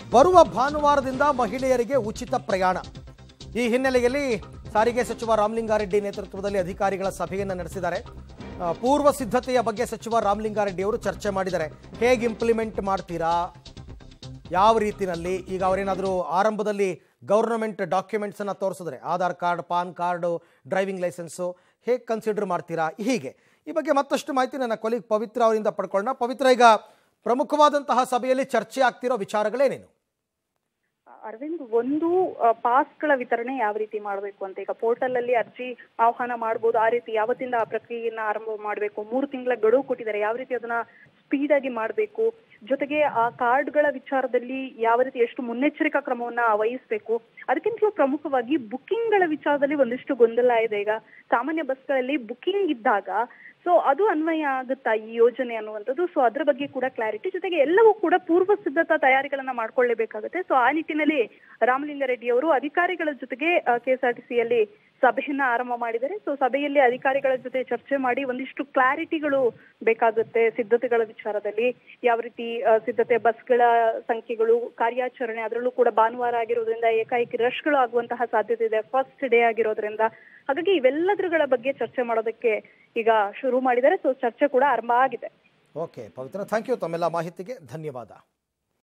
ಬರುವ ಭಾನುವಾರದಿಂದ ಮಹಿಳೆಯರಿಗೆ ಉಚಿತ ಪ್ರಯಾಣ ಈ ಹಿನ್ನೆಲೆಯಲ್ಲಿ ಸಾರಿಗೆ ಸಚಿವ ರಾಮಲಿಂಗಾರೆಡ್ಡಿ ನೇತೃತ್ವದಲ್ಲಿ ಅಧಿಕಾರಿಗಳ ಸಭೆಯನ್ನು ನಡೆಸಿದ್ದಾರೆ ಆ, ಪೂರ್ವ ಸಿದ್ಧತೆಯ ಬಗ್ಗೆ ಸಚಿವ ರಾಮಲಿಂಗಾರೆಡ್ಡಿ ಅವರು ಚರ್ಚೆ ಮಾಡಿದ್ದಾರೆ ಹೇಗೆ ಇಂಪ್ಲಿಮೆಂಟ್ ಮಾಡ್ತೀರಾ ಯಾವ ರೀತಿನಲ್ಲಿ ಈಗ ಅವರೇನಾದರೂ ಆರಂಭದಲ್ಲಿ ಗೌರ್ನಮೆಂಟ್ ಡಾಕ್ಯುಮೆಂಟ್ಸನ್ನು ತೋರಿಸಿದ್ರೆ Aadhaar card PAN card driving licence ಹೇಗೆ ಕನ್ಸಿಡರ್ ಮಾಡ್ತೀರಾ ಹೀಗೆ ಈ ಬಗ್ಗೆ ಮತ್ತಷ್ಟು ಮಾಹಿತಿ ನನ್ನ ಕೊಲಿಗ್ ಪವಿತ್ರ ಅವರಿಂದ ಪಡ್ಕೊಳ್ಳೋಣ ಪವಿತ್ರ ಈಗ ಪ್ರಮುಖವಾದಂತಹ ಸಭೆಯಲ್ಲಿ ಚರ್ಚೆ ಆಗ್ತಿರೋ ವಿಚಾರಗಳೇನೇನು ಅರವಿಂದ್ ಒಂದು ಆ, ಪಾಸ್ಗಳ ವಿತರಣೆ ಯಾವ ರೀತಿ ಮಾಡಬೇಕು ಅಂತ ಈಗ ಪೋರ್ಟಲ್ ಅಲ್ಲಿ ಅರ್ಜಿ ಆಹ್ವಾನ ಮಾಡಬಹುದು ಆ ರೀತಿ ಯಾವತ್ತಿಂದ ಆ ಪ್ರಕ್ರಿಯೆಯನ್ನ ಆರಂಭ ಮಾಡಬೇಕು ಮೂರು ತಿಂಗಳ ಗಡುವು ಕೊಟ್ಟಿದ್ದಾರೆ ಯಾವ ರೀತಿ ಅದನ್ನ ಸ್ಪೀಡ್ ಆಗಿ ಮಾಡಬೇಕು ಜೊತೆಗೆ ಆ ಕಾರ್ಡ್ಗಳ ವಿಚಾರದಲ್ಲಿ ಯಾವ ರೀತಿ ಎಷ್ಟು ಮುನ್ನೆಚ್ಚರಿಕಾ ಕ್ರಮವನ್ನ ವಹಿಸಬೇಕು ಅದಕ್ಕಿಂತಲೂ ಪ್ರಮುಖವಾಗಿ ಬುಕ್ಕಿಂಗ್ಗಳ ವಿಚಾರದಲ್ಲಿ ಒಂದಿಷ್ಟು ಗೊಂದಲ ಇದೆ ಈಗ ಸಾಮಾನ್ಯ ಬಸ್ಗಳಲ್ಲಿ ಬುಕ್ಕಿಂಗ್ ಇದ್ದಾಗ ಸೊ ಅದು ಅನ್ವಯ ಆಗುತ್ತಾ ಈ ಯೋಜನೆ ಅನ್ನುವಂಥದ್ದು ಸೊ ಅದ್ರ ಬಗ್ಗೆ ಕೂಡ ಕ್ಲಾರಿಟಿ ಜೊತೆಗೆ ಎಲ್ಲವೂ ಕೂಡ ಪೂರ್ವ ಸಿದ್ಧತಾ ತಯಾರಿಗಳನ್ನ ಮಾಡ್ಕೊಳ್ಳೇಬೇಕಾಗುತ್ತೆ ಸೊ ಆ ನಿಟ್ಟಿನಲ್ಲಿ ರಾಮಲಿಂಗಾರೆಡ್ಡಿ ಅವರು ಅಧಿಕಾರಿಗಳ ಜೊತೆಗೆ ಕೆಎಸ್ಆರ್ಟಿಸಿಯಲ್ಲಿ ಸಭೆಯನ್ನ ಆರಂಭ ಮಾಡಿದ್ದಾರೆ ಸೊ ಸಭೆಯಲ್ಲಿ ಅಧಿಕಾರಿಗಳ ಜೊತೆ ಚರ್ಚೆ ಮಾಡಿ ಒಂದಿಷ್ಟು ಕ್ಲಾರಿಟಿಗಳು ಬೇಕಾಗುತ್ತೆ ಸಿದ್ಧತೆಗಳ ವಿಚಾರದಲ್ಲಿ ಯಾವ ರೀತಿ ಆ, ಸಿದ್ಧತೆ ಬಸ್ಗಳ ಸಂಖ್ಯೆಗಳು ಕಾರ್ಯಾಚರಣೆ ಅದರಲ್ಲೂ ಕೂಡ ಭಾನುವಾರ ಆಗಿರೋದ್ರಿಂದ ಏಕಾಏಕಿ ರಶ್ಗಳು ಆಗುವಂತಹ ಸಾಧ್ಯತೆ ಇದೆ ಫಸ್ಟ್ ಡೇ ಆಗಿರೋದ್ರಿಂದ ಹಾಗಾಗಿ ಇವೆಲ್ಲದರುಗಳ ಬಗ್ಗೆ ಚರ್ಚೆ ಮಾಡೋದಕ್ಕೆ ಈಗ ಶುರು ಮಾಡಿದ್ದಾರೆ ಸೊ ಚರ್ಚೆ ಕೂಡ ಆರಂಭ ಆಗಿದೆ ಓಕೆ ಪವಿತ್ರ ಥ್ಯಾಂಕ್ ಯು ತಮ್ಮೆಲ್ಲ ಮಾಹಿತಿಗೆ ಧನ್ಯವಾದ